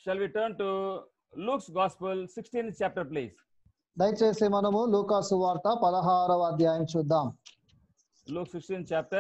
Shall we turn to Luke's Gospel, 16th chapter, please? దయచేసి మనము లూకాసు వార్త పదహారవ అధ్యాయం చూద్దాం Luke 16th chapter,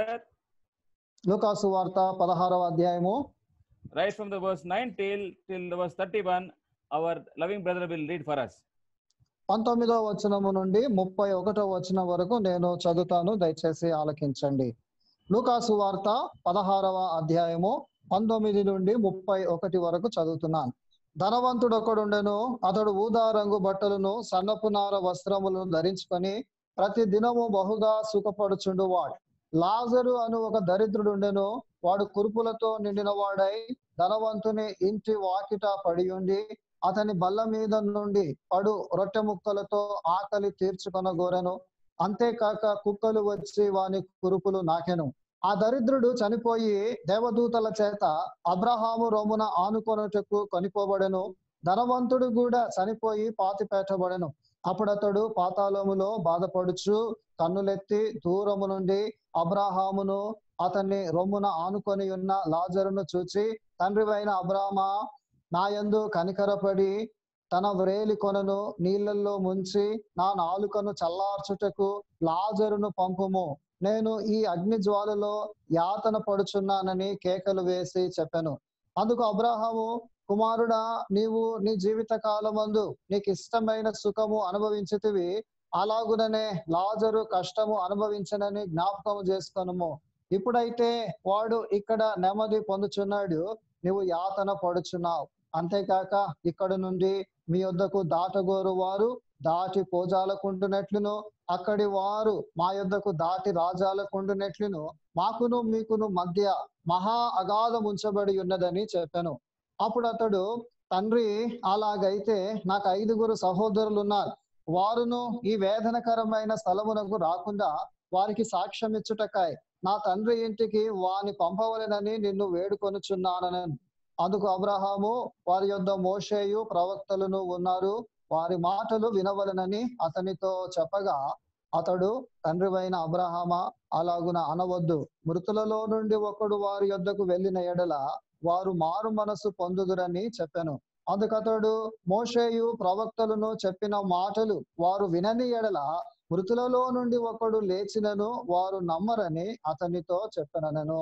లూకాసు వార్త పదహారవ అధ్యాయము right from the verse 9 till till the verse 31. Our loving brother will read for us. పంతొమ్మిదవ వచనము నుండి ముప్పై ఒకటో వచనం వరకు నేను చదువుతాను దయచేసి ఆలకించండి లూకాసు వార్త పదహారవ అధ్యాయము పంతొమ్మిది నుండి ముప్పై ఒకటి వరకు చదువుతున్నాను ధనవంతుడు ఒకడుండెను అతడు ఊదా రంగు బట్టలను సన్నపు నార వస్త్రములను ధరించుకొని ప్రతి దినము బహుగా సుఖపడుచుండు వాడు లాజరు అను ఒక దరిద్రుడుండెను వాడు కురుపులతో నిండిన వాడై ధనవంతుని ఇంటి వాకిట పడి ఉండి అతని బల్ల మీద నుండి పడు రొట్టె ముక్కలతో ఆకలి తీర్చుకొనగోరెను అంతేకాక కుక్కలు వచ్చి వాని కురుపులు నాకెను ఆ దరిద్రుడు చనిపోయి దేవదూతల చేత అబ్రహాము రోమున ఆనుకొనుటకు కొనిపోబడెను ధనవంతుడు కూడా చనిపోయి పాతి పెట్టబడెను అప్పుడతడు పాతాళములో బాధపడుచు కన్నులెత్తి దూరము నుండి అబ్రహామును అతన్ని రొమ్మున ఆనుకొని ఉన్న లాజరును చూచి తండ్రివైన అబ్రామా నాయందు కనికరపడి తన వ్రేలి కొనను నీళ్ళల్లో ముంచి నా నాలుకను చల్లార్చుటకు లాజరును పంపుము నేను ఈ అగ్ని జ్వాలలో యాతన పడుచున్నానని కేకలు వేసి చెప్పాను అందుకు అబ్రహాము కుమారుడా నీవు నీ జీవిత కాలమందు నీకు ఇష్టమైన సుఖము అనుభవించితివి అలాగుననే లాజరు కష్టము అనుభవించనని జ్ఞాపకము చేసుకొనుము ఇప్పుడైతే వాడు ఇక్కడ నెమ్మది పొందుచున్నాడు నువ్వు యాతన పడుచున్నావు అంతేకాక ఇక్కడ నుండి మీ యొద్దకు దాటగోరు వారు దాటి పోజాలకుంటున్నట్లును అక్కడి వారు మా యొద్దకు దాటి రాజాలకుండునట్లును మాకును మీకును మధ్య మహా అగాధం ఉంచబడి ఉన్నదని చెప్పాను అప్పుడు అతడు తండ్రి అలాగైతే నాకు ఐదుగురు సహోదరులు ఉన్నారు వారును ఈ వేదనకరమైన స్థలమునకు రాకుండా వారికి సాక్ష్యం ఇచ్చుటకాయ్ నా తండ్రి ఇంటికి వాని పంపవలెనని నిన్ను వేడుకొనుచున్నానని అందుకు అబ్రహాము వారి యొద్ద మోషేయు ప్రవక్తలను ఉన్నారు వారి మాటలు వినవలనని అతనితో చెప్పగా అతడు తండ్రివైన అబ్రహామా అలాగున అనవద్దు మృతులలో నుండి ఒకడు వారి యొద్దకు వెళ్ళిన ఎడల వారు మారు మనసు పొందుదురని చెప్పాను అందుకతడు మోషేయు ప్రవక్తలను చెప్పిన మాటలు వారు వినని ఎడల మృతులలో నుండి ఒకడు లేచినను వారు నమ్మరని అతనితో చెప్పనను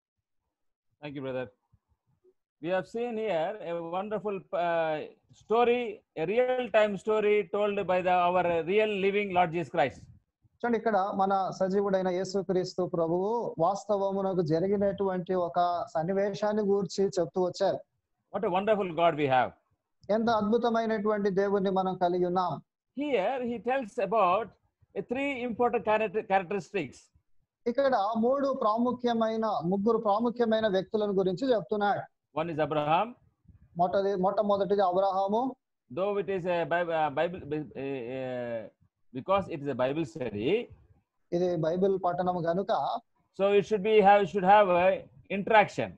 Thank you, brother. We have seen here a wonderful uh, story, a real time story told by the, our real living Lord Jesus Christ. చూడండి ఇక్కడ మన సజీవుడైన యేసుక్రీస్తు ప్రభువు వాస్తవమునకు జరిగినటువంటి ఒక సన్నివేశాన్ని గూర్చి చెప్తూ వచ్చారు What a wonderful God we have. ఎంత అద్భుతమైనటువంటి దేవుణ్ణి మనం కలిగి ఉన్నాం Here he tells about uh, three important character- characteristics. ఇక్కడ మూడు ప్రాముఖ్యమైన ముగ్గురు ప్రాముఖ్యమైన వ్యక్తులను గురించి చెప్తున్నాడు One is Abraham, మొట్టది మొట్టమొదటిది అబ్రహాము though it is a Bible, uh, Bible uh, uh, because it is a Bible study, ఇది బైబిల్ పట్టణం గనుక so it should be have should have a interaction.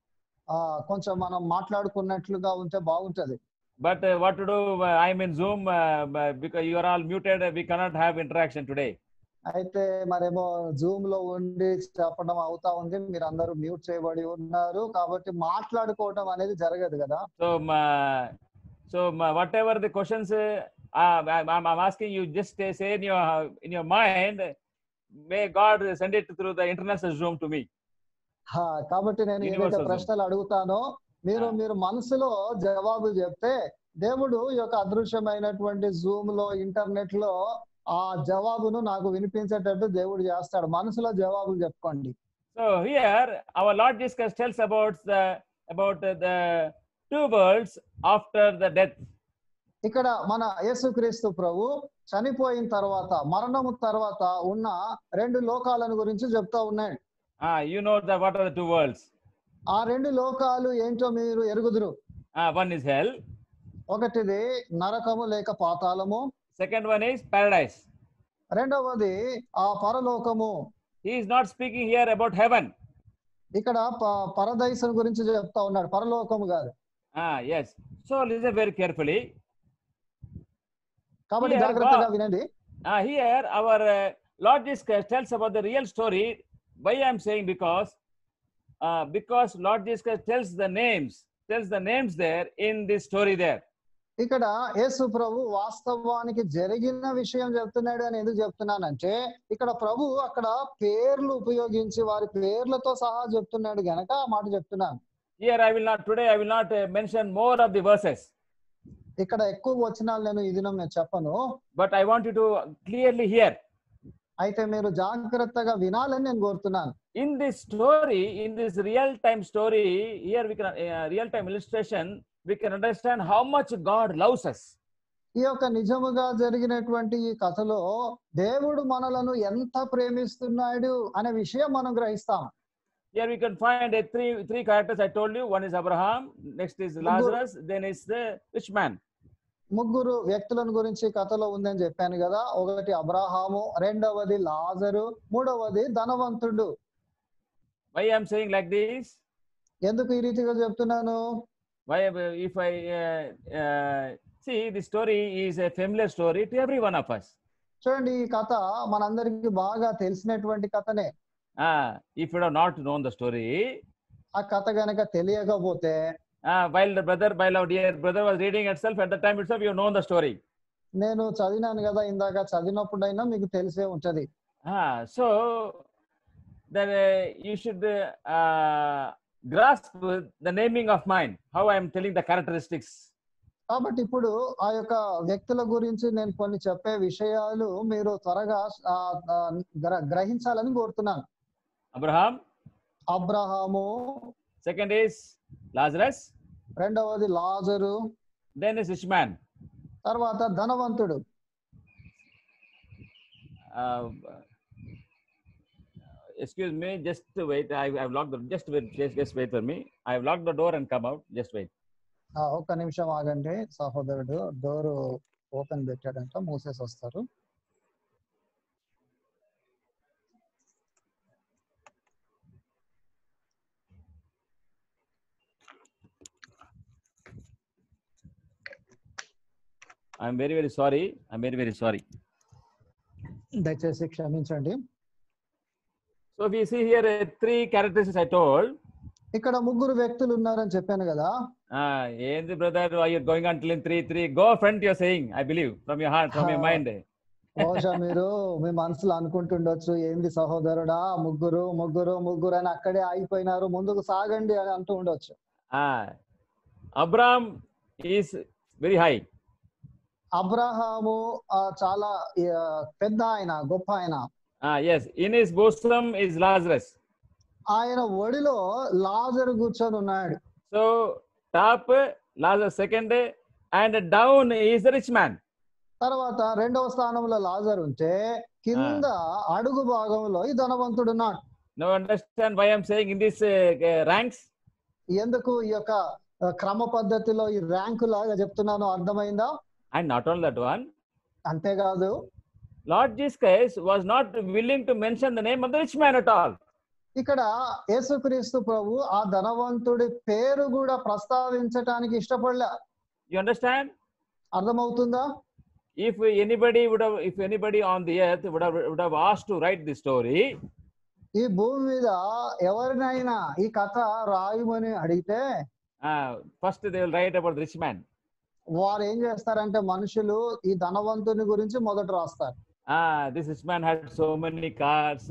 ఆ కొంచెం మనం మాట్లాడుకున్నట్లుగా ఉంటే బాగుంటది But uh, what to do? Uh, I'm in Zoom uh, b- because you are all muted. uh, We cannot have interaction today. అయితే మరేమో Zoom లో ఉండి చెప్పడం అవుతా ఉంది మీరు అందరూ మ్యూట్ చేయబడి ఉన్నారు కాబట్టి మాట్లాడుకోవటం అనేది జరగదు కదా So, uh, so uh, whatever the questions uh, uh, I'm, I'm I'm asking you, just uh, say in your in your mind, may God send it through the international Zoom to me. హా, కాబట్టి నేను ఏదైతే Universal Zoom. ప్రశ్నలు అడుగుతానో మీరు ఆ. మీరు మనసులో జవాబులు చెప్తే దేవుడు ఈ యొక్క అదృశ్యమైనటువంటి జూమ్ లో ఇంటర్నెట్ లో ఆ జవాబును నాకు వినిపించేటట్టు దేవుడు చేస్తాడు మనసులో జవాబులు చెప్పుకోండి So here, our Lord Jesus Christ tells about the about the, the two worlds after the death. ఇక్కడ మన యేసుక్రీస్తు ప్రభు చనిపోయిన తర్వాత మరణము తర్వాత ఉన్న రెండు లోకాలను గురించి చెప్తా ఉన్నాడు Ah, you know the what are the two worlds? ఆ రెండు లోకాలు ఏంటో మీరు ఎరుగుదురు Ah, one is hell. ఒకటిది నరకము లేక పాతాళము Second one is paradise. రెండవది ఆ పరలోకము He is not speaking here about heaven. ఇక్కడ ప- పరదైసం గురించి చెప్తా ఉన్నాడు పరలోకము కాదు Ah, yes. So listen very carefully. కాబట్టి Here జాగ్రత్తగా God- వినండి Uh, here, our uh, Lord Jesus Christ tells about the real story. Why I'm saying because, uh, because Lord Jesus Christ tells the names, tells the names there in this story there. ఇక్కడ యేసు ప్రభు వాస్తవానికి జరిగిన విషయం చెప్తున్నాడు అని ఎందుకు చెప్తున్నానంటే ఇక్కడ ప్రభు అక్కడ పేర్లు ఉపయోగించి వారి పేర్లతో సహా చెప్తున్నాడు గనక ఆ మాట చెప్తున్నాను Here I will not, today I will not uh, mention more of the verses, ఇక్కడ ఎక్కువ వచనాలు నేను ఈ దినం నేను చెప్పను but I want you to clearly hear. అయితే మీరు జాగ్రత్తగా వినాలని నేను కోరుతున్నాను In this story, in this real time story, here we can, uh, real time illustration, we can understand how much God loves us. ఈ యొక్క నిజముగా జరిగినటువంటి ఈ కథలో దేవుడు మనలను ఎంత ప్రేమిస్తున్నాడు అనే విషయం మనం గ్రహిస్తాం Here we can find uh, three three characters I told you. One is Abraham, next is Lazarus, then is the rich man. ముగ్గురు వ్యక్తులను గురించి ఈ కథలో ఉందని చెప్పాను కదా ఒకటి అబ్రాహాము రెండవది లాజరు మూడవది ధనవంతుడు Why I'm saying like this? ఎందుకు ఈ రీతిగా చెప్తున్నాను Why uh, if I uh, uh, see the story is a familiar story to every one of us. చూడండి ఈ కథ మనందరికి బాగా తెలిసినటువంటి కథనే Ah, if you have not known the story, ఆ కథ గనక తెలియకపోతే ah, while the brother, while our dear brother was reading itself at the time itself, you have known the story. నేను చదివినాను కదా ఇందాక చదివినప్పుడైనా మీకు తెలిసే ఉంటది Ah, so then uh, you should uh, uh, grasp the naming of mine, how I am telling the characteristics. కాబట్టి ఇప్పుడు ఆ యొక్క వ్యక్తుల గురించి నేను కొన్ని చెప్పే విషయాలు మీరు త్వరగా ఆ, ఆ, గ్ర- గ్రహించాలని కోరుతున్నాను Abraham, Abraham second is Lazarus, రెండవది లాజరు then is rich man. తర్వాత ధనవంతుడు Uh, excuse me, just wait. I have locked the just wait, just, just wait for me. I have locked the door and come out. Just wait. ఆ, ఒక్క నిమిషం ఆగండి సహోదరుడు door open పెట్టాడంట మూసేసి వస్తారు I'm very very sorry. I'm very very sorry. దయచేసి క్షమించండి So we see here uh, three characteristics I told. ఇక్కడ ముగ్గురు వ్యక్తులు ఉన్నారని చెప్పాను కదా Ah, ఏంది brother, why you're going on telling three, three? Go front, you're saying, I believe, from your heart, from your Ah. mind. బహుశా మీరు మీ మనసులో అనుకుంటుండొచ్చు ఏంది సహోదరుడా ముగ్గురు ముగ్గురు ముగ్గురు అని అక్కడే ఆగిపోయినారు ముందుకు సాగండి అని అంటూ ఉండొచ్చు Ah, Abraham is very high. Abraham ఆ, చాలా ఆ, పెద్ద ఆయన గొప్ప ఆయన Ah, yes, in his bosom is Lazarus. ఆయన ఒడిలో లాజరు కూర్చొని ఉన్నాడు So top Lazarus second, and down is the rich man. తర్వాత రెండవ స్థానంలో లాజర్ ఉంటే కింద అడుగు భాగంలో ఈ ధనవంతుడు ఉన్నాడు Now understand why I'm saying in these uh, uh, ranks. ఎందుకు ఈ యొక్క ఆ, క్రమ పద్ధతిలో ఈ ర్యాంకు లాగా చెప్తున్నాను అర్థమైందా And not only that one, అంతేకాదు Lord Jesus Christ was not willing to mention the name of the rich man at all. ఇక్కడ యేసుక్రీస్తు ప్రభు ఆ ధనవంతుడి పేరు కూడా ప్రస్తావించటానికి ఇష్టపడలే You understand? అర్థమవుతుందా If anybody would have, if anybody on the earth would have would have asked to write this story, ఈ భూమి మీద ఎవరినైనా ఈ కథ రాయమని అడిగితే uh, first they will write about the rich man. వారు ఏం చేస్తారంటే మనుషులు ఈ ధనవంతుని గురించి మొదట రాస్తారు Ah, this rich man had so many cars.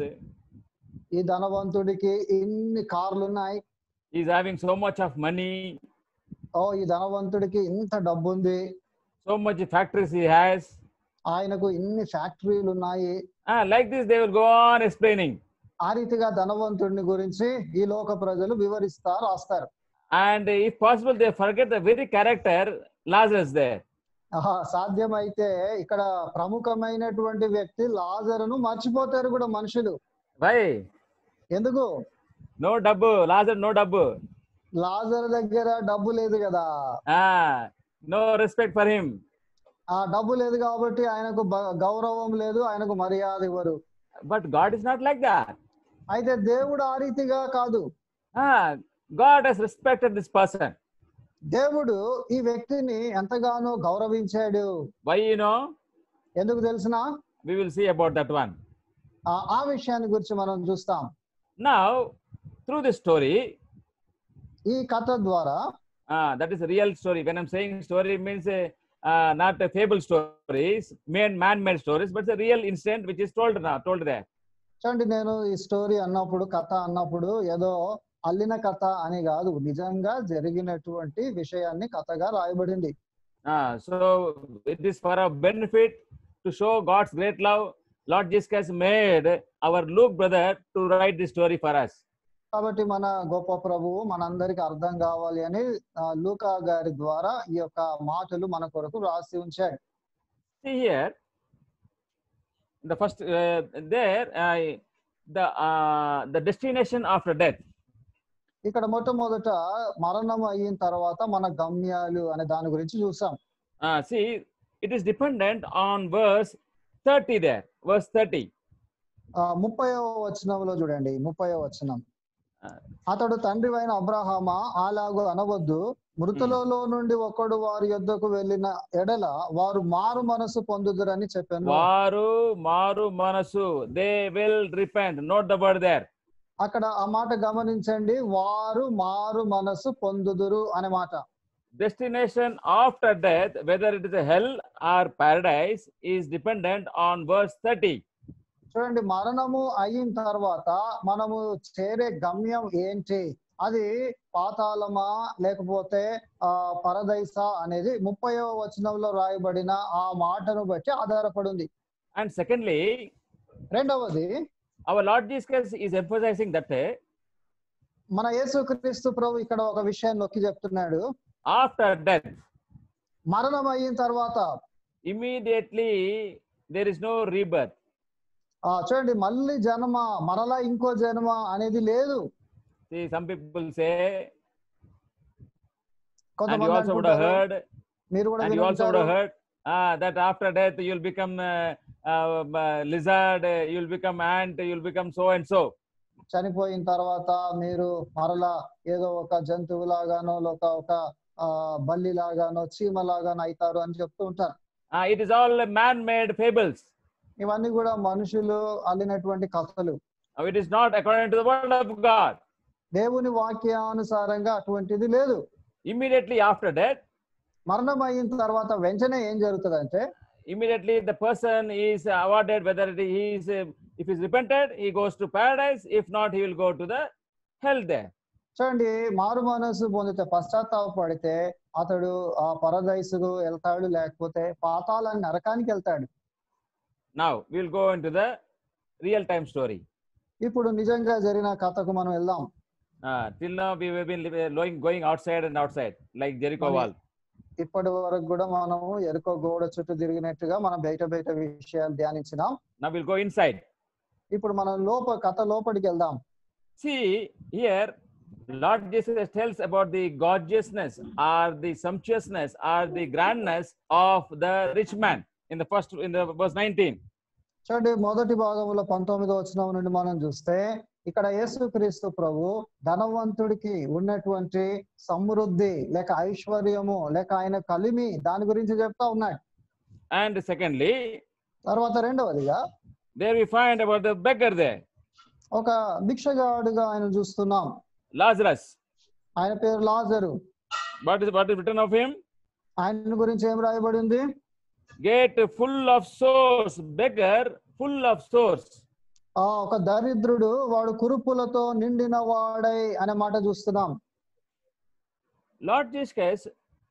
ఈ ధనవంతుడికి ఇన్ని కార్లు ఉన్నాయి He's having so much of money, ఓ ఈ ధనవంతుడికి ఇంత డబ్బు ఉంది so much factories he has. ఆయనకు ఇన్ని ఫ్యాక్టరీలు ఉన్నాయి Ah, like this, they will go on explaining. ఆ రీతిగా ధనవంతుడిని గురించి ఈ లోక ప్రజలు వివరిస్తా రాస్తారు And if possible, they forget the very character Lazarus there. ఆహా, సాధ్యమైతే ఇక్కడ ప్రముఖమైనటువంటి వ్యక్తి లాజరును మర్చిపోతారు కూడా మనుషులు Why? ఎందుకు No double, Lazarus, no double. Lazar దగ్గర డబ్బు లేదు కదా Ah, no respect for him. ఆ డబ్బు లేదు కాబట్టి ఆయనకు బ- గౌరవం లేదు ఆయనకు మర్యాద ఇవ్వరు But God is not like that. అయితే దేవుడు ఆ రీతిగా కాదు Ah, God has respected this person. దేవుడు ఈ వ్యక్తిని ఎంతగానో గౌరవించాడు Why, you know? ఎందుకు తెలిసిన We will see about that one. ఆ విషయాన్ని గురించి మనం చూస్తాం Now, through this story, ఈ కథ ద్వారా Ah, that is a real story. When I'm saying story means uh, uh, not a fable stories, man man-made stories, but it's a real incident which is told now, told there. చూడండి నేను ఈ story అన్నప్పుడు కథ అన్నప్పుడు ఏదో అల్లిన కథ అని కాదు నిజంగా జరిగినటువంటి విషయాన్ని కథగా రాయబడింది Ah, so it is for our benefit to show God's great love. Lord Jesus has made our Luke brother to write this story for us. కాబట్టి మన గొప్ప ప్రభువు మనందరికి అర్థం కావాలి అని ఆ, లూకా గారి ద్వారా ఈ యొక్క మాటలు మన కొరకు రాసి ఉంచాడు See here, the first uh, there, uh, the uh, the destination after death. ఇక్కడ మొట్టమొదట మరణం అయిన తర్వాత మన గమ్యాలు అనే దాని గురించి చూసాం Uh, see, it is dependent on verse 30 there, verse 30. ఆ ముప్పైవ వచనంలో చూడండి ముప్పైవ వచనం ఆ. అతడు తండ్రి అయిన అబ్రహామా అలాగు అనవద్దు మృతులలో నుండి ఒకడు వారి యొద్దకు వెళ్ళిన ఎడల వారు మారు మనసు పొందుదురని చెప్పాను వారు మారు మనసు they will repent note the word there అక్కడ ఆ మాట గమనించండి వారు మారు మనసు పొందుదురు అనే మాట destination after death whether it is a hell or paradise is dependent on verse 30 చూడండి మరణము అయిన తర్వాత మనము చేరే గమ్యం ఏంటి అది పాతాళమా లేకపోతే ఆ పరదైస అనేది ముప్పైవ వచనంలో రాయబడిన ఆ మాటను బట్టి ఆధారపడింది and secondly రెండవది our lord jesus is emphasizing that uh, మన యేసుక్రీస్తు ప్రభు ఇక్కడ ఒక విషయాన్ని నొక్కి చెప్తున్నాడు after death మరణం అయిన తర్వాత immediately there is no rebirth ఆ చూడండి మళ్ళీ జన్మ మరలా ఇంకో జన్మ అనేది లేదు see some people say and కొంతమంది you also would have అనుకుంటారు, heard మీరు కూడా and you also would వినుంటారు, have heard ah, that after death you'll become uh, uh, uh, lizard uh, you'll become ant you'll become so and so చనిపోయిన తర్వాత మీరు మరలా ఏదో ఒక జంతువు లాగానో ఒక ఒక ఆ బల్లి లాగానో చీమ లాగానో అవుతారు అని చెప్తూ ఉంటారు Ah, it is all man-made fables ఇవన్నీ కూడా మనుషులు అల్లినటువంటి కథలు Now, it is not according to the word of God. దేవుని వాక్యానుసారంగా అటువంటిది లేదు Immediately after death, మరణం అయిన తర్వాత వెంటనే ఏం జరుగుతుందంటే immediately the person is awarded whether it is, he is uh, if he's repented, he goes to paradise. If not, he will go to the hell there. చూడండి మారు మనసు పొందితే పశ్చాత్తాపడితే అతడు ఆ పరదైసుకు వెళ్తాడు లేకపోతే పాతాళాన్ని నరకానికి వెళ్తాడు Now we'll go into the real time story. ఇప్పుడు నిజంగా జరిగిన కథకు మనం వెళ్దాం Uh, till now we have been li- going going outside and outside like Jericho Mani- wall. ఇప్పటి వరకు కూడా మనము ఎరుకో గోడ చుట్టూ తిరిగినట్టుగా మనం బయట బయట విషయాలు ధ్యానించినాం Now we'll go inside. ఇప్పుడు మనం లోప కథ లోపలికి వెళ్దాం See here, Lord Jesus tells about the gorgeousness or the sumptuousness or the grandness of the rich man in the first in the verse 19. చూడండి మొదటి భాగంలో పంతొమ్మిదో వచనం నుండి మనం చూస్తే ఇక్కడ యేసుక్రీస్తు ప్రభు ధనవంతుడికి ఉన్నటువంటి సమృద్ధి లేక ఐశ్వర్యము లేక ఆయన కలిమి దాని గురించి చెప్తా ఉన్నాడు And secondly, తర్వాత రెండవదిగా there we find about the beggar there, ఒక భిక్షగాడుగా ఆయన చూస్తున్నాం Lazarus. ఆయన పేరు లాజరు What is what is written of him? ఆయన గురించి ఏం రాయబడింది Get full of sores, beggar full of sores. ఆ ఒక దరిద్రుడు వాడు కురుపులతో నిండిన వాడై అనే మాట చూస్తున్నాం Lord Jesus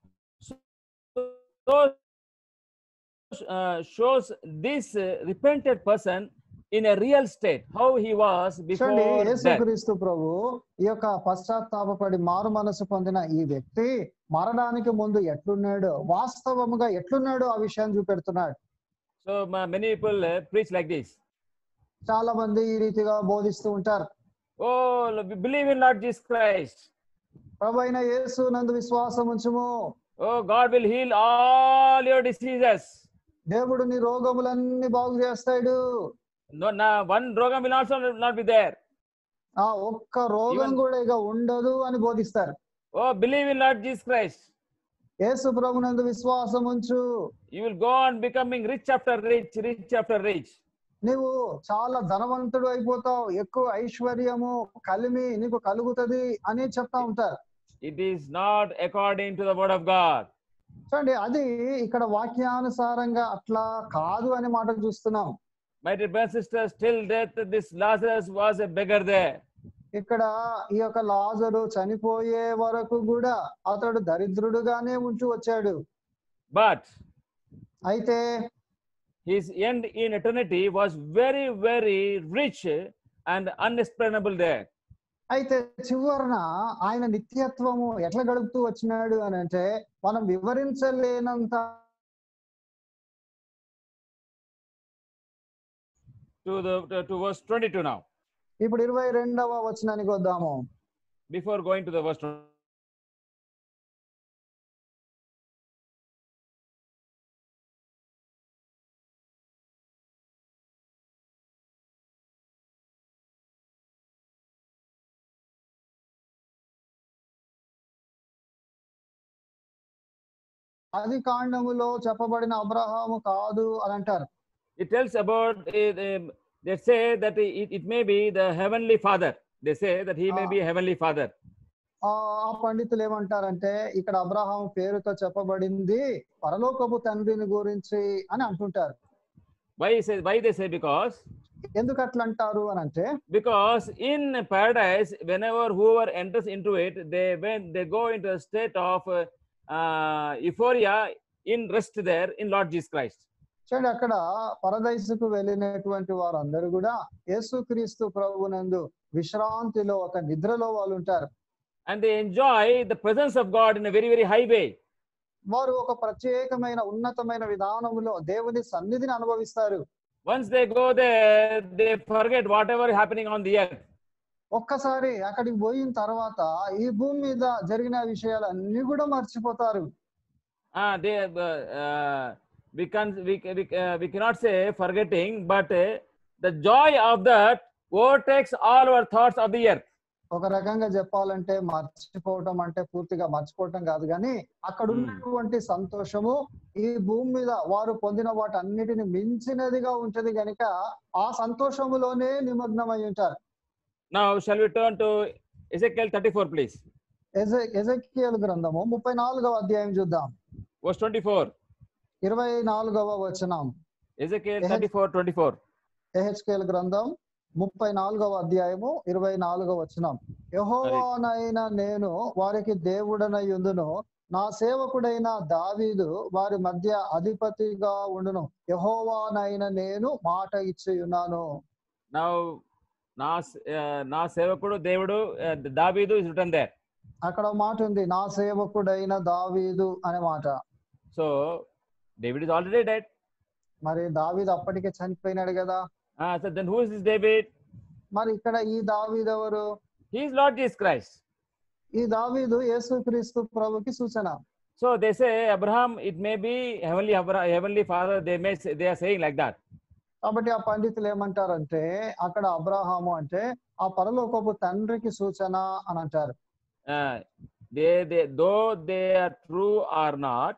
so, uh, shows this uh, repented person in a real state, how he was చూడండి before death. యేసుక్రీస్తు ప్రభు ఈ యొక్క పశ్చాత్తాపడి మారు మనసు పొందిన ఈ వ్యక్తి మరణానికి ముందు ఎట్లున్నాడు వాస్తవముగా ఎట్లున్నాడు ఆ విషయాన్ని చూపెడుతున్నాడు So ma- many people uh, preach like this. చాలా మంది ఈ రీతిగా బోధిస్తూ ఉంటారు Oh, believe in Lord Jesus Christ. ప్రభు అయిన యేసు నందు విశ్వాసం ఉంచుము Oh, God will heal all your diseases. దేవుడు నీ రోగములన్నీ బాగు చేస్తాడు No, na, one rogam will also not be there. ఆ ఒక్క రోగం Even- కూడా ఇక ఉండదు అని బోధిస్తారు Oh, believe in Lord Jesus Christ. యేసు ప్రభు నందు విశ్వాసం ఉంచు You will go on becoming rich after rich, rich after rich. నీవు చాలా ధనవంతుడు అయిపోతావు ఎక్కువ ఐశ్వర్యము కలిమి నీకు కలుగుతది అని చెప్తా ఉంటారు it is not according to the word of God. చూడండి అది ఇక్కడ వాక్యానుసారంగా అట్లా కాదు అనే మాట చూస్తున్నాం My dear brothers and sisters, till death, this Lazarus was a beggar there. ఇక్కడ ఈ యొక్క లాజరు చనిపోయే వరకు కూడా అతడు దరిద్రుడుగానే ఉంటూ వచ్చాడు But అయితే his end in eternity was very, very rich and unexplainable there. అయితే చివరన ఆయన నిత్యత్వము ఎట్లా గడుపుతూ వచ్చినాడు అని అంటే మనం వివరించలేనంత To the to, to verse 22 now. ఇప్పుడు ఇరవై రెండవ వచనానికి వద్దాము Before going to the verse 20, ఆది కాండములో చెప్పబడిన అబ్రహాము కాదు అని అంటారు it tells about uh, um, they say that it, it may be the heavenly father. They say that he may Ah. be a heavenly father. ఆ ఆ పండితులు ఏమంటారంటే ఇక్కడ అబ్రహాం పేరుతో చెప్పబడింది పరలోకపు తండ్రిని గురించి అని అంటుంటారు Why say why they say because ఎందుకు అట్లా అంటారు అని అంటే because in paradise whenever whoever enters into it they when they go into a state of uh, uh, euphoria in rest there in lord jesus christ చూడండి అక్కడ పరదైసుకు వెళ్ళినటువంటి వారందరూ కూడా యేసుక్రీస్తు ప్రభునందు విశ్రాంతిలో ఒక నిద్రలో వాళ్ళు ఉంటారు and they enjoy the presence of god in a very very high way వారు ఒక ప్రత్యేకమైన ఉన్నతమైన విధానములో దేవుని సన్నిధిని అనుభవిస్తారు once they go there they forget whatever is happening on the earth ఒక్కసారి అక్కడికి పోయిన తర్వాత ఈ భూమి మీద జరిగిన విషయాలన్నీ కూడా మర్చిపోతారు Ah, they uh, uh, we can we ca- we, uh, we cannot say forgetting, but uh, the joy of that overtakes all our thoughts of the earth. ఒక రకంగా చెప్పాలంటే మర్చిపోవటం అంటే పూర్తిగా మర్చిపోవటం కాదు కానీ అక్కడ Hmm. ఉన్నటువంటి సంతోషము ఈ భూమి మీద వారు పొందిన వాటన్నిటిని మించినదిగా ఉంటది గనుక ఆ సంతోషములోనే నిమగ్నమై ఉంటారు Now, shall we turn to Ezekiel 34, please? ఎజె ఎజెకియల్ గ్రంథము ముప్పై నాలుగవ అధ్యాయం చూద్దాం Verse 24. ఇరవై నాలుగవ వచనం Ezekiel Ehez- 34, 24. ఎహెచ్కేల్ గ్రంథం ముప్పై నాలుగవ అధ్యాయము ఇరవై నాలుగవ వచనం యహోవానైన నేను వారికి దేవుడనై ఉందును నా సేవకుడైన దావీదు వారి మధ్య అధిపతిగా ఉండును యహోవానైన నేను మాట ఇచ్చి ఉన్నాను Now, నా స- uh, నా సేవకుడు దేవుడు uh, దావీదు is written there. అక్కడ ఒక మాట ఉంది నా సేవకుడైన దావీదు అనే మాట So, David is already dead. మరి దావీదు అప్పటికే చనిపోయినాడు కదా Ah, so then who is this David? మరి ఇక్కడ ఈ దావీదు ఎవరు He is Lord Jesus Christ. ఈ దావీదు యేసుక్రీస్తు ప్రభుకి సూచన So they say Abraham, it may be heavenly Abra- heavenly father. They may say, they are saying like that. కాబట్టి ఆ పండితులు ఏమంటారంటే అక్కడ అబ్రహాము అంటే ఆ పరలోకపు తండ్రికి సూచన అని అంటారు Uh, they they though they are true or not,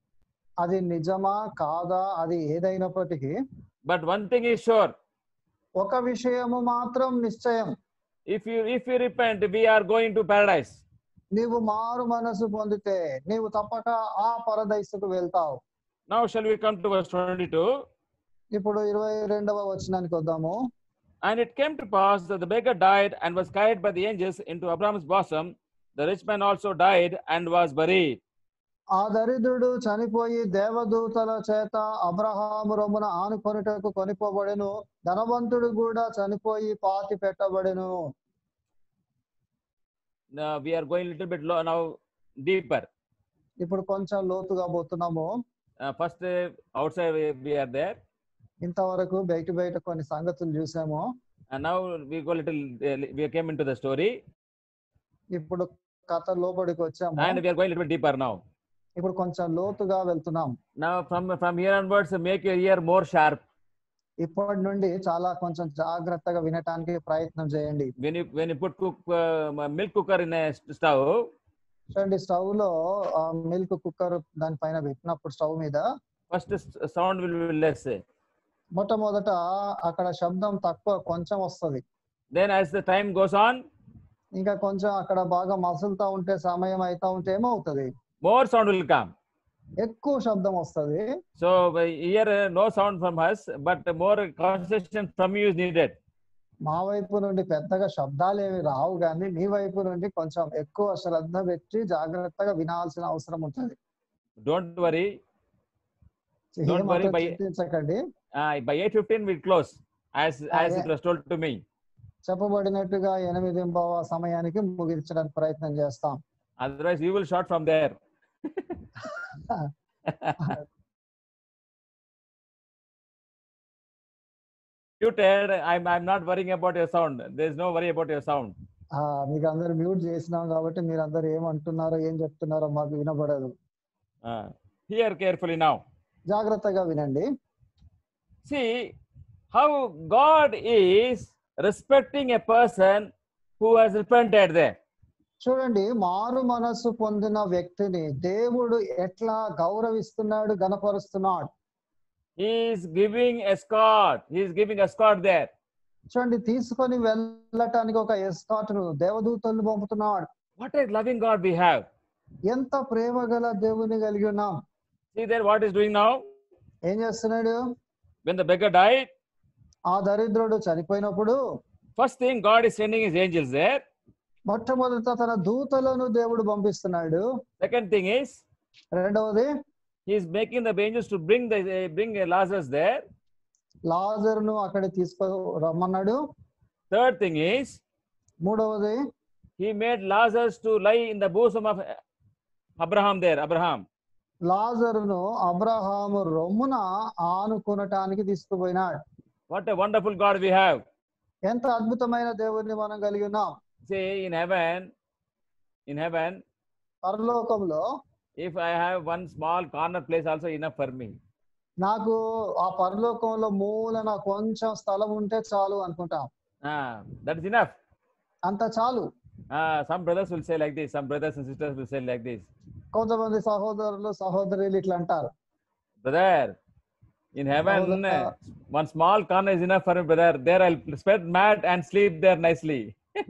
అది నిజమా కాదా అది ఏదైనప్పటికీ but one thing is sure: ఒక విషయము మాత్రం నిశ్చయం if you if you repent, we are going to paradise. నీవు మారు మనసు పొందితే నీవు తప్పక ఆ పరదైసుకు వెళ్తావు Now shall we come to verse 22? ఇప్పుడు ఇరవై రెండవ వచనానికి వద్దాము And it came to pass that the beggar died and was carried by the angels into Abraham's bosom. The rich man also died and was buried. ఆ దరిద్రుడు చనిపోయి దేవదూతల చేత అబ్రహాము రొమ్మున ఆనుకొనుటకు కొనిపోబడెను ధనవంతుడు కూడా చనిపోయి పాతి పెట్టబడెను Now we are going a little bit low now deeper. ఇప్పుడు కొంచెం లోతుగా పోతున్నాము Uh, first, uh, outside we, we are there, ఇంతవరకు బయట బయట కొన్ని సంగతులు చూసాము and now we go little. Uh, we came into the story, ఇప్పుడు కథ లోపలికి వచ్చాము and we are going a little bit deeper now. ఇప్పుడు కొంచెం లోతుగా వెళ్తున్నాం Now from from here onwards, make your ear more sharp. ఇప్పటి నుండి చాలా కొంచెం జాగ్రత్తగా వినటానికి ప్రయత్నం చేయండి When you when you put cook uh, milk cooker in a st- stove, చూడండి స్టవ్ లో మిల్క్ కుక్కర్ దానిపైన పెట్టినప్పుడు స్టవ్ మీద first s- sound will be less. మొట్టమొదట అక్కడ శబ్దం తక్కువ కొంచెం వస్తది Then as the time goes on, ఇంకా కొంచెం అక్కడ బాగా మసులుతా ఉంటే సమయం అయితా ఉంటే ఏమవుతుంది more sound will come. ఎక్కువ శబ్దం వస్తది So uh, here uh, no sound from us, but more concentration from you is needed. మా వైపు నుండి పెద్దగా శబ్దాలు ఏమి రావు కానీ మీ వైపు నుండి కొంచెం ఎక్కువ శ్రద్ధ పెట్టి జాగ్రత్తగా వినాల్సిన అవసరం ఉంటుంది Don't worry. Don't worry, ఏమాత్రం by- చింతించకండి Uh, by 8.15 we'll close as, Ah, as yeah. it was told to me. చెప్పబడినట్టుగా ఎనిమిది సమయానికి ముగించడానికి ప్రయత్నం చేస్తాం Otherwise, you will short from there. Muted, I'm, I'm not worrying about your sound. There's no worry about your sound. ఆ, మీకు అందరు mute చేసినాం కాబట్టి మీరు అందరు ఏమంటున్నారో ఏం చెప్తున్నారో మాకు వినబడదు Uh, hear carefully now. జాగ్రత్తగా వినండి See how God is respecting a person who has repented there. చూడండి మారు మనస్సు పొందిన వ్యక్తిని దేవుడు ఎట్లా గౌరవిస్తున్నాడు గనపరుస్తున్నాడు He is giving escort. He is giving escort there. చూడండి తీసుకొని వెళ్ళటానికి ఒక ఎస్కాట్ దేవదూతలను పంపుతున్నాడు What a loving God we have. ఎంత ప్రేమ గల దేవుని కలిగి ఉన్నాం See there what is doing now? ఏం చేస్తున్నాడు When the beggar died, ఆ దరిద్రుడు చనిపోయినప్పుడు first thing God is sending his angels there. మొట్టమొదట తన దూతలను దేవుడు పంపిస్తున్నాడు Second thing is రెండవది he is making the angels to bring the uh, bring Lazarus there. లాజరును అక్కడ తీసుకో రమ్మన్నాడు Third thing is మూడవది he made Lazarus to lie in the bosom of Abraham there. Abraham. లాజరును Abraham రొమ్మున ఆనుకునటానికి తీసుకుపోయినాడు What a wonderful God we have. ఎంత అద్భుతమైన దేవుడిని మనం కలిగి ఉన్నాం See in heaven, in heaven, పరలోకంలో if I have one small corner place also enough for me. నాకు ఆ పరలోకంలో మూలన కొంచెం స్థలం ఉంటే చాలు అనుకుంటాం Ah, that is enough. అంత చాలు Ah, some brothers will say like this, some brothers and sisters will say like this. కొంతమంది సహోదరులు సహోదరులు ఇట్లా అంటారు Brother, in heaven, Brother. one small corner is enough for me, brother. There I'll spread mat and sleep there nicely.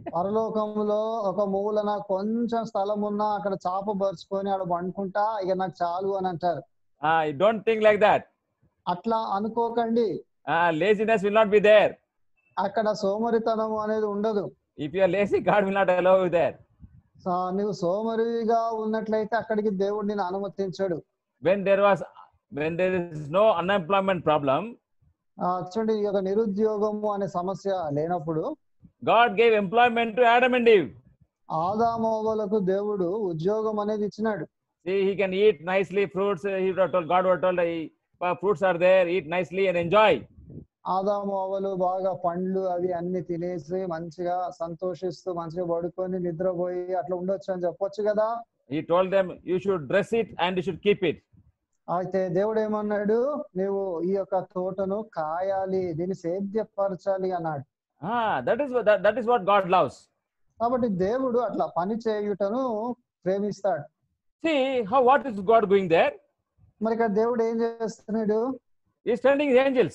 పరలోకంలో ఒక మూలన కొంచెం స్థలం ఉన్నా అక్కడ చాప పరుచుకొని ఆడ పండుకుంటా ఇక నాకు చాలు అని అంటారు Ah, you don't think like that. అట్లా అనుకోకండి Ah, laziness will not be there. అక్కడ సోమరితనం అనేది ఉండదు If you are lazy, God will not allow you there. So నువ్వు సోమరిగా ఉన్నట్లయితే అక్కడికి దేవుడు నేను అనుమతించడు When there was, when there is no unemployment problem, ఆ, చూడండి ఈ యొక్క నిరుద్యోగము అనే సమస్య లేనప్పుడు God gave employment to Adam and Eve. ఆదామోవలకు దేవుడు ఉద్యోగం అనేది ఇచ్చినాడు See, he can eat nicely fruits. uh, He was told, God was told, uh, uh, fruits are there, eat nicely and enjoy. ఆదాము అవ్వలు బాగా పండ్లు అవి అన్ని తినేసి మంచిగా సంతోషిస్తూ మంచిగా పడుకొని నిద్రపోయి అట్లా ఉండొచ్చు అని చెప్పొచ్చు కదా He told them, you should dress it and you should keep it. అయితే దేవుడు ఏమన్నాడు నీవు ఈ యొక్క తోటను కాయాలి దీన్ని సేద్యపరచాలి అన్నాడు Ah, that is what that, that is what God loves. కాబట్టి దేవుడు అట్లా పని చేయుటను ప్రేమిస్తాడు See how what is God going there? మరి ఇక్కడ దేవుడు ఏం చేస్తున్నాడు He's sending his angels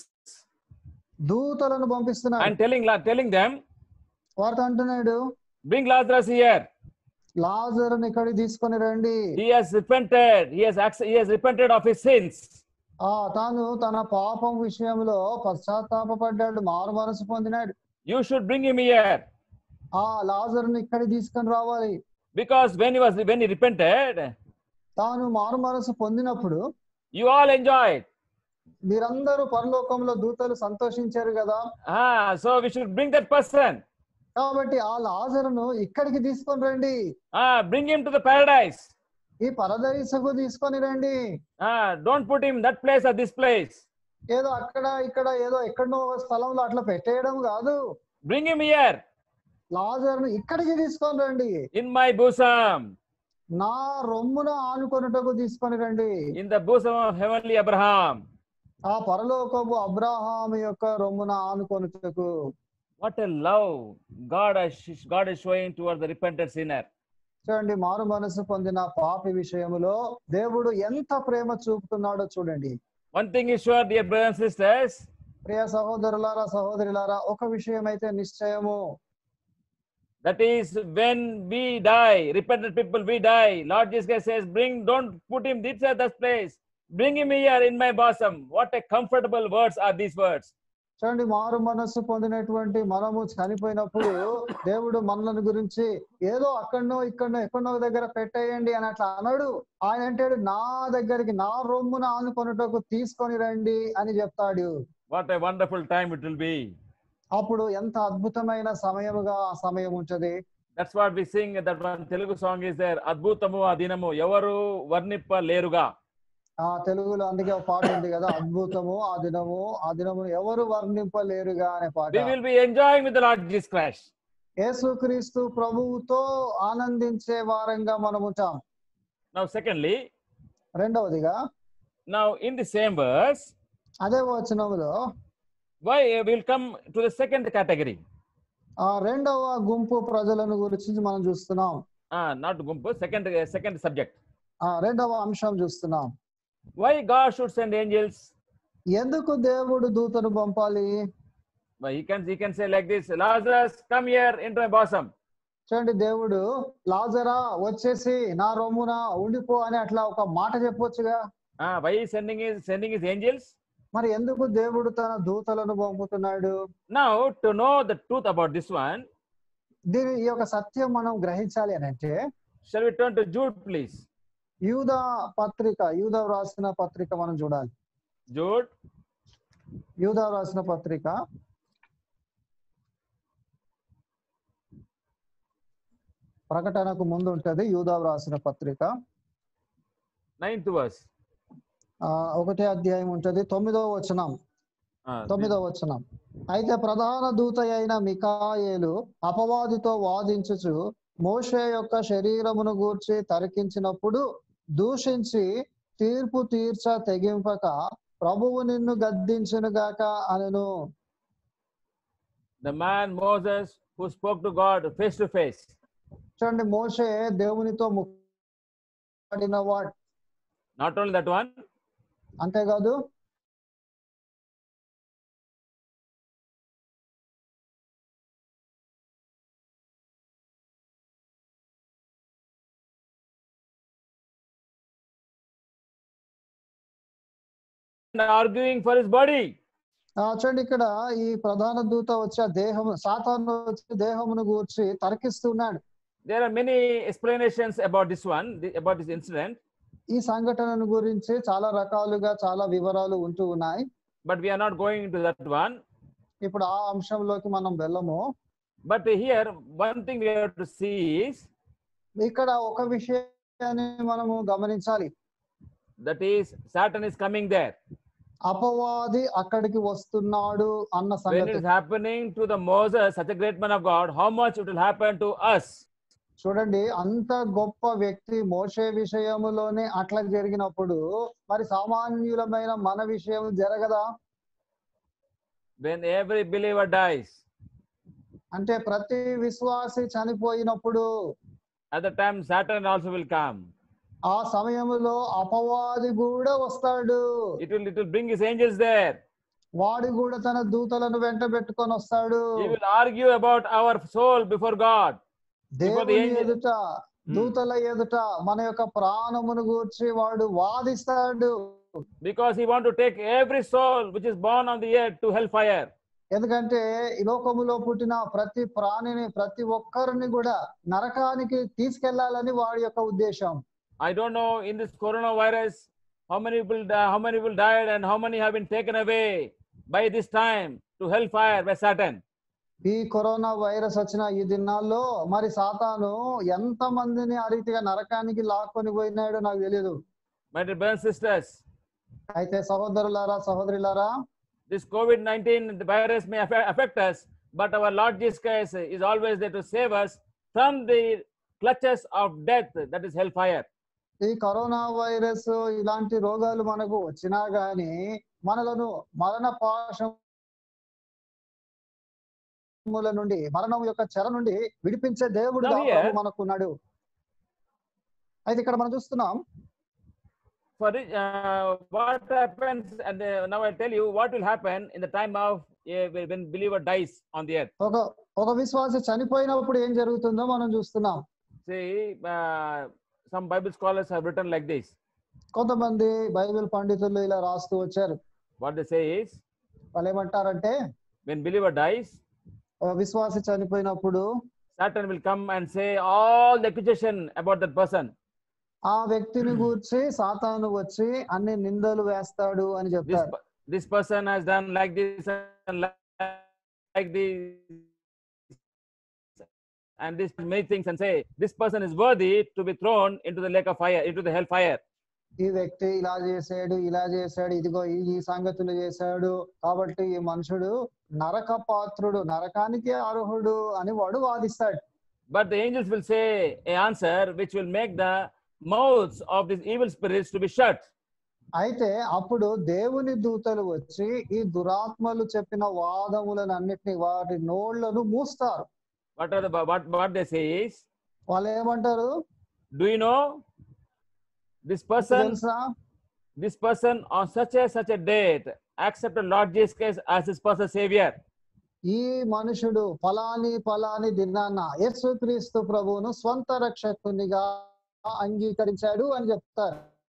దూతలను పంపిస్తున్నాడు and telling la- telling them, వారితో అంటున్నాడు bring Lazarus here. లాజరుని ఇక్కడికి తీసుకొని రండి He has repented. He has acc- he has repented of his sins. ఆ తాను తన పాపం విషయంలో పశ్చాత్తాపడ్డాడు మారు మనసు పొందినాడు You should bring him here ఆ లాజరుని ఇక్కడికి తీసుకొని రావాలి because when he was when he repented, తాను మారు మనసు పొందినప్పుడు you all enjoyed. మీరందరూ పరలోకంలో దూతలు సంతోషించారు కదా Ah, so we should bring that person. కాబట్టి ఆ లాజరును ఇక్కడికి తీసుకొని రండి Ah, bring him to the paradise. ఈ పరదైసకు తీసుకొని రండి Ah, don't put him in that place or this place. ఏదో అక్కడ ఇక్కడ ఏదో ఎక్కడనో ఒక స్థలంలో అట్లా పెట్టేయడం కాదు Bring him here లాజరును ఇక్కడికి తీసుకొని రండి in my bosom, నా రొమ్మున ఆనుకొనుటకు తీసుకొని రండి in the bosom of heavenly Abraham. ఆ పరలోకపు అబ్రాహాము యొక్క రొమ్మున ఆనుకొనుటకు What a love God has God is showing towards the repentant sinner. చూడండి మారు మనసు పొందిన పాపి విషయములో దేవుడు ఎంత ప్రేమ చూపుతున్నాడో చూడండి One thing is sure, dear brothers and sisters, ప్రియ సహోదరులారా సహోదరులారా ఒక విషయం అయితే నిశ్చయము That is when we die, repentant people, we die. Lord Jesus Christ says, Bring, don't put him this at this place. Bring him here in my bosom. What a comfortable words are these words. చూడండి మారు మనస్సు పొందినటువంటి మనము చనిపోయినప్పుడు దేవుడు మనలను గురించి ఏదో అక్కడనో ఇక్కడనో ఎక్కడనో ఒక దగ్గర పెట్టేయండి అని అట్లా అనడు ఆయన అంటాడు నా దగ్గరికి నా రొమ్మున ఆనుకొనుటకు తీసుకొని రండి అని చెప్తాడు What a wonderful time it will be. అప్పుడు ఎంత అద్భుతమైన సమయముగా ఆ సమయం ఉంటది That's what we sing. That one Telugu song is there. Adbhutamu adinamu. Evaru varnippa leruga. ఆ తెలుగులో అందుకే ఒక పాట ఉంది కదా అద్భుతము ఆ దినము ఆ దినము ఎవరు వర్ణింపలేరుగా అనే పాట We will be enjoying with the Lord Jesus Christ. యేసుక్రీస్తు ప్రభువుతో ఆనందించే వారంగా మనం ఉంటాం Now, secondly, రెండవదిగా now in the same verse, అదే వచనములో why we'll come to the second category. ఆ రెండవ గుంపు ప్రజలను గురించి మనం చూస్తున్నాం Ah, not gumpu, second uh, second subject. ఆ రెండవ అంశం చూస్తున్నాం Why God should send angels? ఎందుకు దేవుడు దూతను పంపాలి Well, he can he can say like this, Lazarus, come here into my bosom. చూడండి దేవుడు లాజరా వచ్చేసి నా రొమ్మున ఉండిపో అని అట్లా ఒక మాట చెప్పొచ్చుగా Ah, why he sending his sending his angels? మరి ఎందుకు దేవుడు తన దూతలను పంపుతున్నాడు Now, to know the truth about this one, దీని ఈ యొక్క సత్యం మనం గ్రహించాలి అని అంటే shall we turn to Jude, please? యూద పత్రిక యూద వ్రాసిన పత్రిక మనం చూడాలి Jude, యూద వ్రాసిన పత్రిక ప్రకటనకు ముందు ఉంటది యూద వ్రాసిన పత్రిక ninth verse. ఆ ఒకటే అధ్యాయం ఉంటది తొమ్మిదవ వచనం Ah, తొమ్మిదవ వచనం అయితే ప్రధాన దూత అయిన మికాయేలు అపవాదితో వాదించుచు మోషే యొక్క శరీరమును గూర్చి తరికించినప్పుడు దూషించి తీర్పు తీర్చ తెగింపక ప్రభువు నిన్ను గద్దించునుగాక అనెను the man Moses who spoke to God face to face. చూడండి మోషే దేవునితో ముడిన వాడు Not only that one, అంతేకాదు and arguing for his body. ఆ చూడండి ఇక్కడ ఈ ప్రధాన దూత వచ్చి ఆ దేహం సాతాను వచ్చి దేహమును గూర్చి తర్కిస్తున్నాడు There are many explanations about this one, th- about this incident, ఈ సంఘటనను గురించి చాలా రకాలుగా చాలా వివరాలు ఉంటూ ఉన్నాయి but we are not going into that one. ఇప్పుడు ఆ అంశంలోకి మనం వెళ్ళము But here, one thing we have to see is ఇక్కడ ఒక విషయాన్ని మనము గమనించాలి that is Satan is coming there. అపవాది అక్కడికి వస్తున్నాడు అన్న When it సంగతి is happening to the Moses, such a great man of God, how much it will happen to us? చూడండి అంత గొప్ప వ్యక్తి మోసే విషయములోనే అట్లా జరిగినప్పుడు మరి సామాన్యులమైన మన విషయం జరగదా When every believer dies, అంటే ప్రతి విశ్వాసి చనిపోయినప్పుడు at the time Satan also will come. ఆ సమయంలో అపవాది కూడా వస్తాడు It will, it will bring his angels there. వాడు కూడా తన దూతలను వెంట పెట్టుకొని వస్తాడు He will argue about our soul before God. Before the దేవుని angel- ఎదుట దూతల ఎదుట మన యొక్క ప్రాణమును గూర్చి వాడు వాదిస్తాడు because he want to take every soul which is born on the earth to hellfire. ఎందుకంటే ఈ లోకములో పుట్టిన ప్రతి ప్రాణిని ప్రతి ఒక్కరిని కూడా నరకానికి తీసుకెళ్లాలని వాడి యొక్క ఉద్దేశం I don't know in this coronavirus how many people di- how many people died and how many have been taken away by this time to hellfire by Satan. ఈ కరోనా వైరస్ వచ్చిన ఈ దినాల్లో మరి సాతాను ఎంత మందిని ఆ రీతిగా నరకానికి లాక్కొని పోయినాడో నాకు తెలియదు My dear brothers and sisters, అయితే సహోదరులారా సహోదరులారా this COVID 19 virus may affect, affect us, but our Lord Jesus Christ is always there to save us from the clutches of death, that is hellfire. ఈ corona virus ఇలాంటి రోగాలు మనకు వచ్చినా గాని మనలను మరణ పాశముల నుండి మరణం యొక్క చెర నుండి విడిపించే దేవుడు Now here- మనకున్నాడు అయితే ఇక్కడ మనం చూస్తున్నాం For it, uh, what happens, and uh, now I'll tell you what will happen in the time of uh, when believer dies on the earth. ఒక ఒక విశ్వాసి చనిపోయినప్పుడు ఏం జరుగుతుందో మనం చూస్తున్నాం See, uh, some Bible scholars have written like this. కొంతమంది Bible పండితులు ఇలా రాస్తూ వచ్చారు What they say is, వాళ్ళు ఏమంటారంటే when believer dies, ఒక విశ్వాసి చనిపోయినప్పుడు Satan will come and say all the accusation about that person. ఆ వ్యక్తిని గూర్చి సాతాను వచ్చి అన్ని నిందలు వేస్తాడు అని This చెప్తారు per- this person has done like this and like, like this, and this many things, and say this person is worthy to be thrown into the lake of fire, into the hell fire. ఈ వ్యక్తి ఇలా చేశాడు ఇలా చేశాడు ఇదిగో ఈ ఈ సంగతులు చేశాడు కాబట్టి ఈ మనుషుడు నరక పాత్రుడు నరకానికి అర్హుడు అని వాడు వాదిస్తాడు But the angels will say a answer which will make the mouths of these evil spirits to be shut. అయితే అప్పుడు దేవుని దూతలు వచ్చి ఈ దురాత్మలు చెప్పిన వాదములను అన్నిటిని వాటి నోళ్లను మూస్తారు What are the what what they say is, వాళ్ళు ఏమంటారు do you know this person తెలుసా this person on such a such a date accepted Lord Jesus Christ as his personal savior. ఈ మనుషుడు ఫలాని ఫలాని దినాన్న యేసుక్రీస్తు ప్రభువును స్వంత రక్షకునిగా అంగీకరించాడు అని చెప్తారు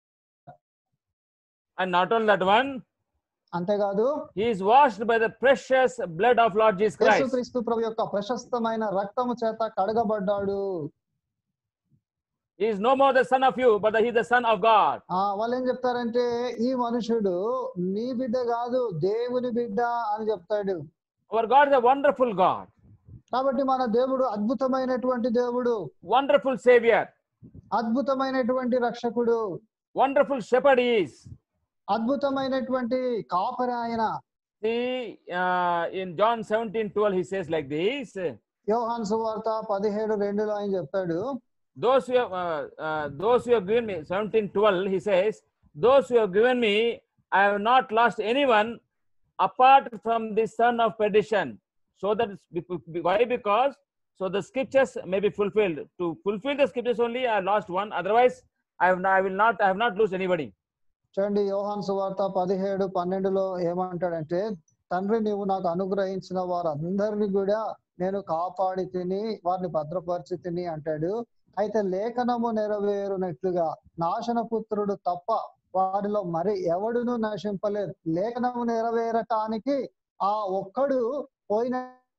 And not only that one, అంతేకాదు he is washed by the precious blood of Lord Jesus Christ. యేసుక్రీస్తు ప్రభు యొక్క ప్రశస్తమైన రక్తము చేత కడగబడ్డాడు He is no more the son of you, but he is the son of God. ఆ వాళ్ళు ఏం చెప్తారంటే ఈ మనుషుడు నీ బిడ్డ కాదు దేవుని బిడ్డ అని చెప్తాడు Our God is a wonderful God, కాబట్టి మన దేవుడు అద్భుతమైనటువంటి దేవుడు wonderful savior, అద్భుతమైనటువంటి రక్షకుడు wonderful shepherd he is. అద్భుతమైనటువంటి కాపరి ఆయన See, uh, in John 17 12, he says like this యోహాన్ సువార్త పదిహేడు రెండులో ఆయన చెప్తాడు Those who have, uh, uh, those who have given me, 17 12, he says, Those who have given me, I have not lost anyone apart from the son of perdition. So that, it's be- be- why? Because, so the scriptures may be fulfilled. To fulfill the scriptures only, I lost one. Otherwise, I, have, I will not, I have not lost anybody. చూడండి యోహాన్ సువార్త పదిహేడు పన్నెండులో ఏమంటాడంటే తండ్రి నీవు నాకు అనుగ్రహించిన వారందరినీ కూడా నేను కాపాడి తిని వారిని భద్రపరిచి తిని అంటాడు అయితే లేఖనము నెరవేరునట్లుగా నాశన పుత్రుడు తప్ప వారిలో మరి ఎవడును నశింపలేదు లేఖనము నెరవేరటానికి ఆ ఒక్కడు పోయిన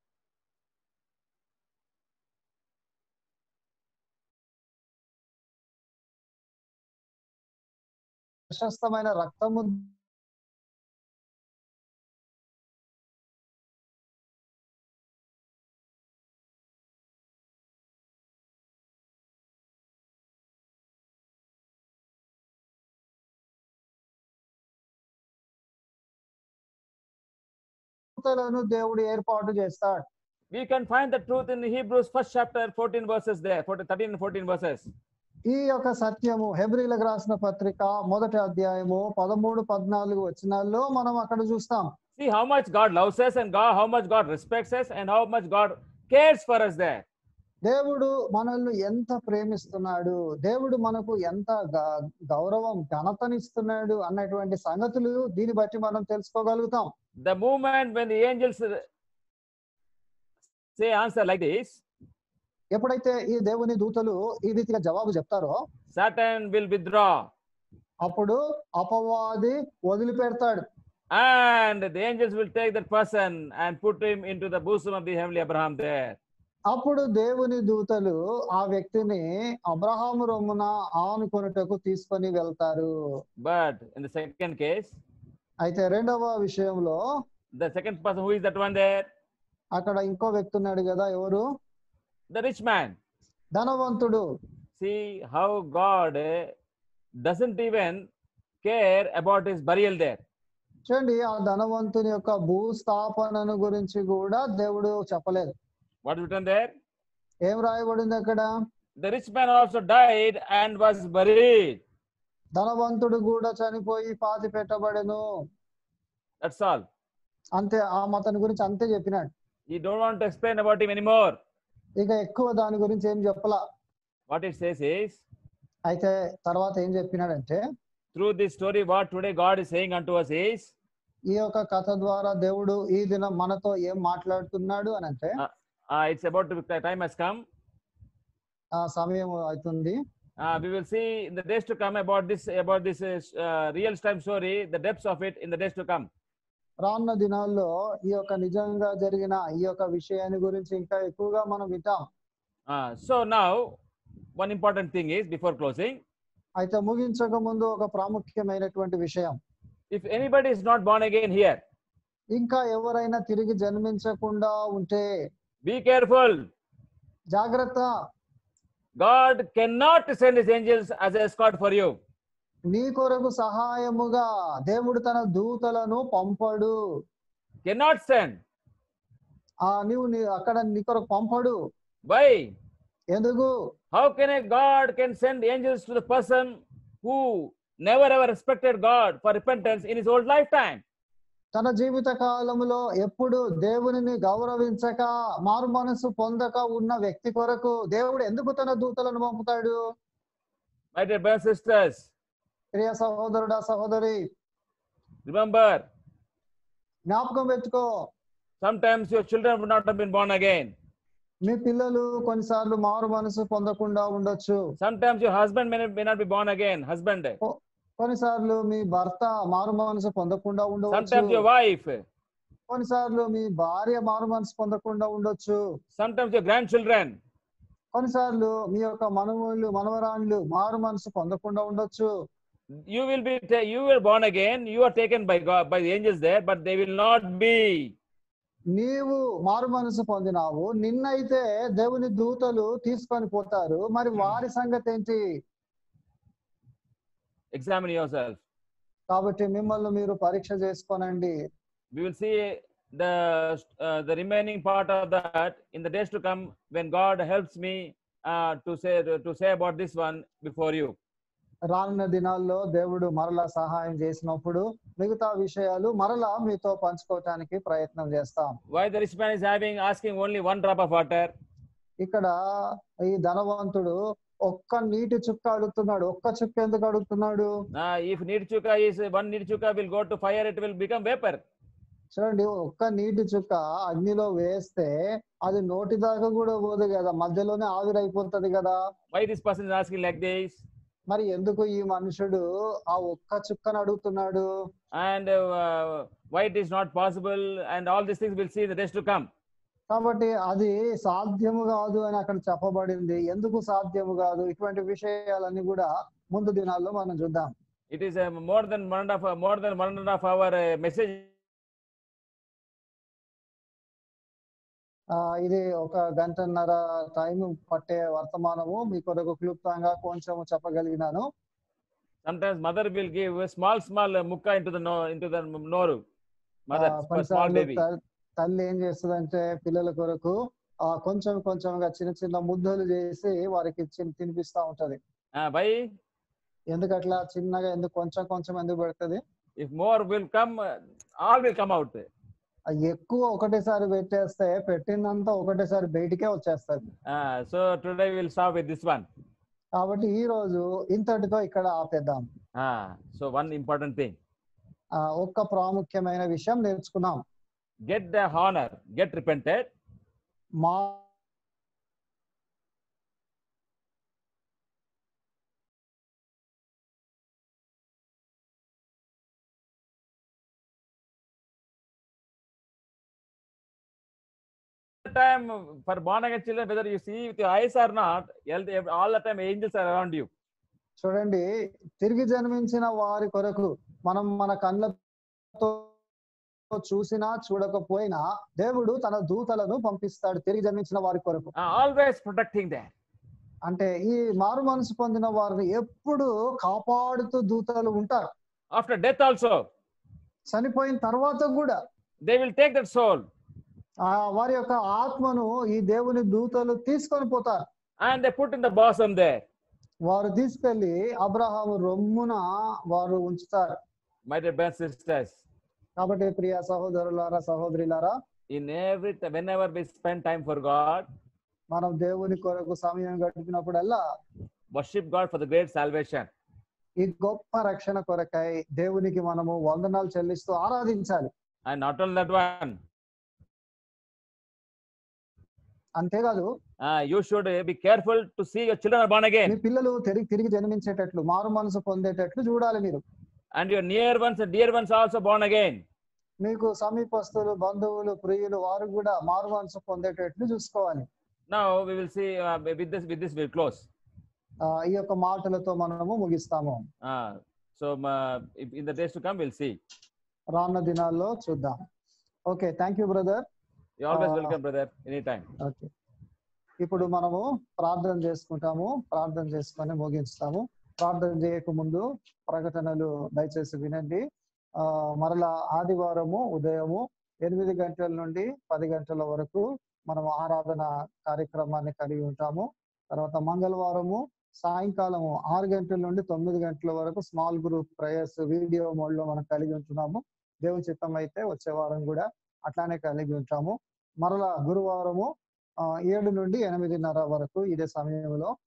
ప్రశస్తమైన రక్తము దూతలను దేవుడు ఏర్పాటు చేస్తాడు We can find the truth in Hebrews first chapter, 14 verses there, 14, 13 and 14 verses. ఈ యొక్క సత్యము హెబ్రిలకు రాసిన పత్రిక మొదటి అధ్యాయము పదమూడు పద్నాలుగు వచనాల్లో మనం అక్కడ చూస్తాం See how much God loves us and God, how much God respects us and how much God cares for us there. దేవుడు మనల్ని ఎంత ప్రేమిస్తున్నాడు దేవుడు మనకు ఎంత గ- గౌరవం ఘనతనిస్తున్నాడు అన్నటువంటి సంగతులు దీన్ని బట్టి మనం తెలుసుకోగలుగుతాం The moment when the angels uh, say answer like this, ఎప్పుడైతే ఈ దేవుని దూతలు ఈ రీతిగా జవాబు చెప్తారో Satan will withdraw అప్పుడు అపవాది వదిలిపెడతాడు and the angels will take that person and put him into the bosom of the heavenly Abraham there. అప్పుడు దేవుని దూతలు ఆ వ్యక్తిని అబ్రహాము రొమ్మున ఆనుకొనుటకు తీసుకొని వెళ్తారు But in the second case, అయితే రెండవ విషయంలో the second person, who is that one there? అక్కడ ఇంకో వ్యక్తి ఉన్నాడు కదా ఎవరు The rich man. ధనవంతుడు See how God uh, doesn't even care about his burial there. చూడండి ఆ ధనవంతుని యొక్క భూస్థాపనను గురించి కూడా దేవుడు చెప్పలేదు What is written there? ఏం రాయబడింది అక్కడ The rich man also died and was buried. ధనవంతుడు కూడా చనిపోయి పాతి పెట్టబడెను That's all. అంతే ఆ అతని గురించి అంతే చెప్పినాడు You don't want to explain about him anymore. ఇక ఎక్కువ దాని గురించి ఏం చెప్పలా What it says is, అయితే తర్వాత ఏం చెప్పినాడంటే through this story, what today God is saying unto us is, ఈ యొక్క కథ ద్వారా దేవుడు ఈ దినం మనతో ఏం మాట్లాడుతున్నాడు అని అంటే Uh, it's about to be, time has come. ఆ సమయం అవుతుంది Uh, we will see in the days to come about this about this uh, real time story, the depths of it in the days to come. రానున్న దినాల్లో ఈ యొక్క నిజంగా జరిగిన ఈ యొక్క విషయాన్ని గురించి ఇంకా ఎక్కువగా మనం వింటాం Uh, so now, one important thing is before closing, అయితే ముగించక ముందు ఒక ప్రాముఖ్యమైనటువంటి విషయం if anybody is not born again here, ఇంకా ఎవరైనా తిరిగి జన్మించకుండా ఉంటే be careful. జాగ్రత్త God cannot send his angels as an escort for you. నీ కొరకు సహాయముగా దేవుడు తన దూతలను పంపడు Cannot send. ఆ నీవు నీ- అక్కడ నీ కొరకు పంపడు Why? ఎందుకు How can a God can send angels to the person who never ever respected God for repentance in his whole lifetime? తన జీవిత కాలములో ఎప్పుడు దేవునిని గౌరవించక మారు మనసు పొందక ఉన్న వ్యక్తి కొరకు దేవుడు ఎందుకు తన దూతలను పంపుతాడు My dear brothers and sisters, ప్రియ సహోదరుడా సహోదరి remember, జ్ఞాపకం పెట్టుకో sometimes your children would not have been born again. మీ పిల్లలు కొన్నిసార్లు మారు మనసు పొందకుండా ఉండొచ్చు Sometimes your husband may not, may not be born again, husband. కొన్నిసార్లు మీ భర్త మారు మనసు పొందకుండా ఉండవచ్చు Sometimes your wife. కొన్నిసార్లు మీ భార్య మారు మనసు పొందకుండా ఉండొచ్చు Sometimes your grandchildren. కొన్నిసార్లు మీ యొక్క మనవుళ్ళు మనవరాళ్ళు మారు మనసు పొందకుండా ఉండొచ్చు You will be ta- you were born again. You are taken by God by the angels there, but they will not be. నీవు మారు మనసు పొందినావు నిన్నైతే దేవుని దూతలు తీసుకొని పోతారు మరి వారి సంగతి ఏంటి Examine yourself. కాబట్టి మిమ్మల్ని మీరు పరీక్ష చేసుకోనండి We will see the uh, the remaining part of that in the days to come when God helps me uh, to say to say about this one before you. రానున్న దినాల్లో దేవుడు మరలా సహాయం చేసినప్పుడు మిగతా విషయాలు మరలా మీతో పంచుకోవటానికి ప్రయత్నం చేస్తాం Why the rich man is having asking only one drop of water? ఇక్కడ ఈ ధనవంతుడు ఒక్క నీటి చుక్క అడుగుతున్నాడు ఒక్క చుక్క ఎందుకు అడుగుతున్నాడు Uh, if need chuka is one need chuka will go to fire, it will become vapor. చూడండి ఒక్క నీటి చుక్క అగ్నిలో వేస్తే అది నోటి దాకా కూడా పోదు కదా మధ్యలోనే ఆవిరైపోతుంది కదా Why this person is asking like this? మరి ఎందుకు ఈ మనుషుడు ఆ ఒక్క చుక్కను అడుగుతున్నాడు And uh, why it is not possible? And all these things we'll see in the days to come. కాబట్టి అది సాధ్యము కాదు అని అక్కడ చెప్పబడింది ఎందుకు సాధ్యము కాదు ఇటువంటి విషయాలన్నీ కూడా ముందు దినాల్లో మనం చూద్దాం It is a more than one and a half more than one and a half hour uh, message. ఆ ఇది ఒక గంటన్నర టైం పట్టే వర్తమానము మీ కొరకు క్లుప్తంగా కొంచెం చెప్పగలిగినాను Sometimes mother will give a small, small uh, mukka into the no, into the noru. Mother, ఆ, for small కొన్నిసార్లు baby. త- తల్లి ఏం చేస్తుందంటే పిల్లల కొరకు ఆ కొంచెం కొంచెంగా చిన్న చిన్న ముద్దలు చేసి వారికి చి- తినిపిస్తా ఉంటది Uh, why? ఎందుకట్లా చిన్నగా ఎందుకు కొంచెం కొంచెం ఎందుకు పెడుతుంది If more will come, uh, all will come out. ఆ ఎక్కువ ఒకటేసారి పెట్టేస్తే పెట్టిందంతా ఒకటేసారి బయటికే వచ్చేస్తుంది Uh, so today we'll start with this one. కాబట్టి ఈ రోజు ఇంతటితో ఇక్కడ ఆపేద్దాం Ah, so one important thing. ఆ ఒక్క ప్రాముఖ్యమైన విషయం నేర్చుకున్నాం Get the honor, get repented, మా time for born again children, whether you see with your eyes or not, all all the time angels are around you. చూడండి తిరిగి జన్మించిన వారి కొరకు మనం మన కళ్ళతో చూసినా చూడకపోయినా దేవుడు తన దూతలను పంపిస్తాడు తిరిగి జన్మించిన వారి కొరకు Uh, always protecting them. అంటే ఈ మారు మనసు పొందిన వారిని ఎప్పుడు కాపాడుతూ దూతలు ఉంటారు After death also, చనిపోయిన తర్వాత కూడా they will take that soul ఆ వారి యొక్క ఆత్మను ఈ దేవుని దూతలు తీసుకొని పోతారు and they put in the bosom there. వారు తీసుకెళ్లి అబ్రహాము రొమ్మున వారు ఉంచుతారు My dear brothers and sisters, కాబట్టి ప్రియ సహోదరులారా సహోదరులారా in every t- whenever we spend time for God, మనం దేవుని కొరకు సమయం గడిపినప్పుడల్లా worship God for the great salvation. ఈ గొప్ప రక్షణ కొరకై దేవునికి మనము వందనాలు చెల్లిస్తూ ఆరాధించాలి And not only that one, అంతేకాదు uh, you should uh, be careful to see your children are born me again పిల్లలు తిరిగి తిరిగి జన్మించేటట్లు మారు మనసు పొందేటట్లు చూడాలి మీరు and your near ones and dear ones are also born again. మీకు సమీపస్తులు బంధువులు ప్రియులు వారు కూడా మారు మనసు పొందేటట్లు చూసుకోవాలి Now we will see uh, with this with this we'll close. ఆ, ఈ యొక్క మాటలతో మనము ముగిస్తాము Uh, so uh, if- in the days to come we'll see. రానున్న దినాల్లో చూద్దాం okay thank you brother You're always Uh, welcome, brother, anytime. Okay ఇప్పుడు మనము ప్రార్థన చేసుకుంటాము ప్రార్థన చేసుకొని ముగించుతాము ప్రార్థన చేయక ముందు ప్రకటనలు దయచేసి వినండి ఆ మరలా ఆదివారము ఉదయము ఎనిమిది గంటల నుండి పది గంటల వరకు మనము ఆరాధన కార్యక్రమాన్ని కలిగి ఉంటాము తర్వాత మంగళవారము సాయంకాలము ఆరు గంటల నుండి తొమ్మిది గంటల వరకు small group prayers video mode లో మనం కలిగి ఉంటున్నాము దేవుని చిత్తం అయితే వచ్చే వారం కూడా అట్లానే కలిగి ఉంటాము మరలా గురువారము ఆ, ఏడు నుండి ఎనిమిదిన్నర వరకు ఇదే సమయంలో